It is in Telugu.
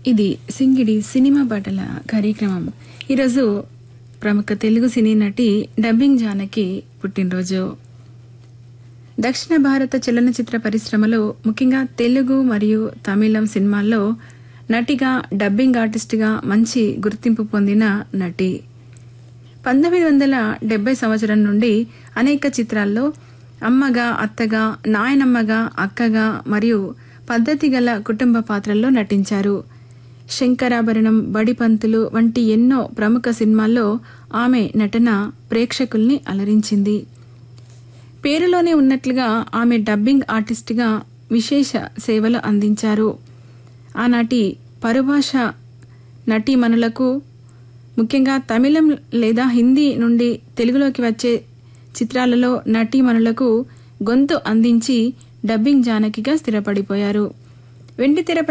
ఇది సింగిడి సినిమా పాటల కార్యక్రమం ఈరోజు ప్రముఖ తెలుగు సినీ నటి డబ్బింగ్ జానకి పుట్టినరోజు దక్షిణ భారత చలనచిత్ర పరిశ్రమలో ముఖ్యంగా తెలుగు మరియు తమిళం సినిమాల్లో నటిగా డబ్బింగ్ ఆర్టిస్టుగా మంచి గుర్తింపు పొందిన నటి పంతొమ్మిది వందల డెబ్బై సంవత్సరం నుండి అనేక చిత్రాల్లో అమ్మగా అత్తగా నాయనమ్మగా అక్కగా మరియు పద్ధతి గల కుటుంబ పాత్రల్లో నటించారు శంకరాభరణం బడిపంతులు వంటి ఎన్నో ప్రముఖ సినిమాల్లో ఆమె నటన ప్రేక్షకుల్ని అలరించింది పేరులోనే ఉన్నట్లుగా ఆమె డబ్బింగ్ ఆర్టిస్టుగా విశేష సేవలు అందించారు ఆనాటి పరుభాష నటీమణులకు ముఖ్యంగా తమిళం లేదా హిందీ నుండి తెలుగులోకి వచ్చే చిత్రాలలో నటీమణులకు గొంతు అందించి డబ్బింగ్ జానకిగా స్థిరపడిపోయారు వెండితెరపై